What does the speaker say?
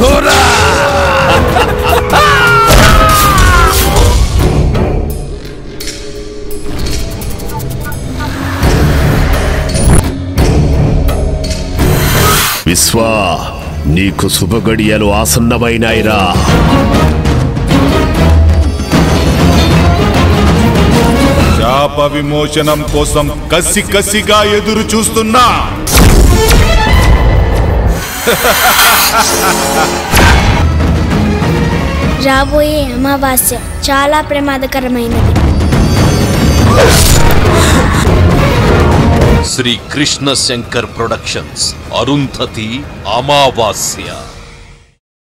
హోరా విశ్వా నీకు శుభగడియలు ఆసన్నమైనాయిరా శాప విమోచనం కోసం కసి కసిగా ఎదురు చూస్తున్నా రాబోయే అమావాస్య చాలా ప్రమాదకరమైనది శ్రీ కృష్ణ శంకర్ ప్రొడక్షన్స్ అరుంధతి అమావాస్య